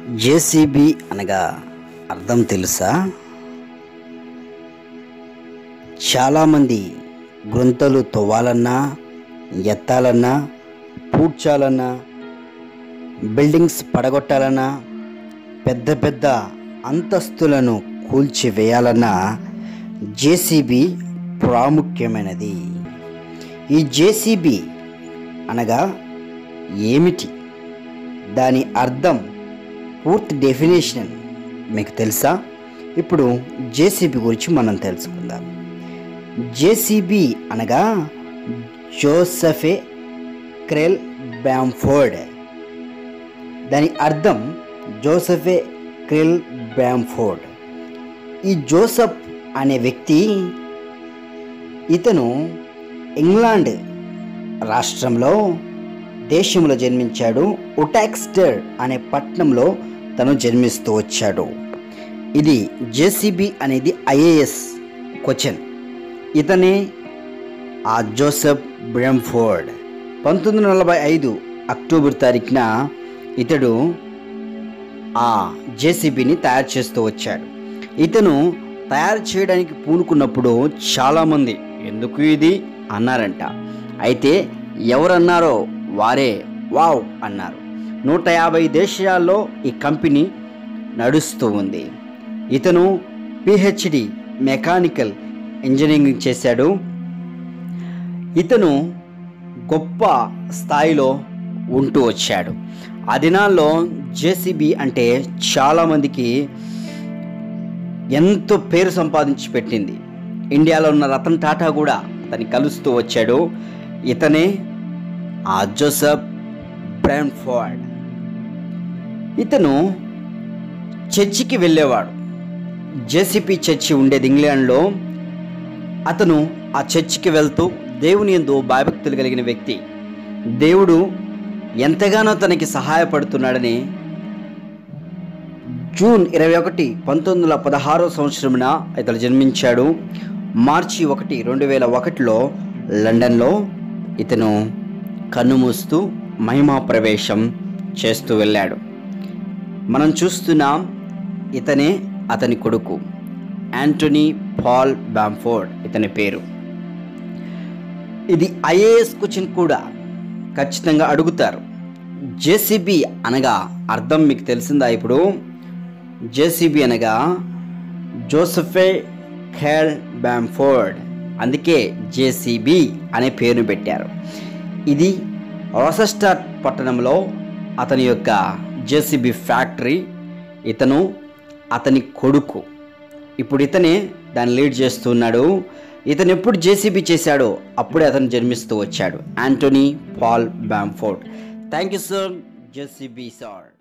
JCB అనగా అర్థం తెలుసా చాలామంది గుంతలు తవ్వాలన్నా ఎత్తాలన్నా పూడ్చాలన్నా బిల్డింగ్స్ పడగొట్టాలన్నా పెద్ద పెద్ద అంతస్తులను కూల్చివేయాలన్నా జేసీబీ ప్రాముఖ్యమైనది ఈ జేసీబీ అనగా ఏమిటి దాని అర్థం పూర్తి డెఫినేషన్ మీకు తెలుసా ఇప్పుడు జేసీబీ గురించి మనం తెలుసుకుందాం జేసీబీ అనగా జోసఫే క్రెల్ బ్యాంఫోర్డ్ దాని అర్థం జోసఫే క్రెల్ బ్యాంఫోర్డ్ ఈ జోసఫ్ అనే వ్యక్తి ఇతను ఇంగ్లాండ్ రాష్ట్రంలో దేశంలో జన్మించాడు ఉటాక్స్టర్ అనే పట్టణంలో తను జన్మిస్తూ వచ్చాడు ఇది జేసీబీ అనేది ఐఏఎస్ క్వశ్చన్ ఇతనే ఆ జోసెఫ్ బ్రెంఫోర్డ్ పంతొమ్మిది వందల నలభై ఐదు అక్టోబర్ తారీఖున ఇతడు ఆ జేసీబీని తయారు చేస్తూ వచ్చాడు ఇతను తయారు చేయడానికి పూనుకున్నప్పుడు చాలామంది ఎందుకు ఇది అన్నారంట అయితే ఎవరన్నారో వారే వావ్ అన్నారు నూట యాభై దేశాల్లో ఈ కంపెనీ నడుస్తూ ఉంది ఇతను పిహెచ్డి మెకానికల్ ఇంజనీరింగ్ చేశాడు ఇతను గొప్ప స్థాయిలో ఉంటూ వచ్చాడు ఆ దినాల్లో జేసీబీ అంటే చాలామందికి ఎంతో పేరు సంపాదించి పెట్టింది ఇండియాలో ఉన్న రతన్ టాటా కూడా అతన్ని కలుస్తూ వచ్చాడు ఇతనే ఆ జోసఫ్ బ్రాన్ఫోర్డ్ ఇతను చర్చికి వెళ్ళేవాడు జేసీపీ చర్చి ఉండేది ఇంగ్లాండ్లో అతను ఆ చర్చికి వెళ్తూ దేవుని ఎందు భయభక్తులు కలిగిన వ్యక్తి దేవుడు ఎంతగానో తనకి సహాయపడుతున్నాడని జూన్ ఇరవై ఒకటి పంతొమ్మిది వందల పదహారో సంవత్సరమున ఇతను జన్మించాడు మార్చి ఒకటి రెండు వేల ఒకటిలో లండన్లో ఇతను కన్నుమూస్తూ మహిమా ప్రవేశం చేస్తూ వెళ్ళాడు మనం చూస్తున్నాం ఇతనే అతని కొడుకు యాంటనీ పాల్ బ్యాంఫోర్డ్ ఇతని పేరు ఇది ఐఏఎస్ క్వశ్చన్ కూడా ఖచ్చితంగా అడుగుతారు జేసీబీ అనగా అర్థం మీకు తెలిసిందా ఇప్పుడు జేసీబీ అనగా జోసఫే ఖేల్ బ్యాంఫోర్డ్ అందుకే జేసీబీ అనే పేరును పెట్టారు ఇది రోసెస్టర్ పట్టణంలో అతని యొక్క జేసీబీ ఫ్యాక్టరీ ఇతను అతని కొడుకు ఇప్పుడు ఇతనే దాన్ని లీడ్ చేస్తున్నాడు ఇతను ఎప్పుడు జేసీబీ చేశాడో అప్పుడే అతను జన్మిస్తూ వచ్చాడు Anthony Paul Bamford thank you sir JCB sir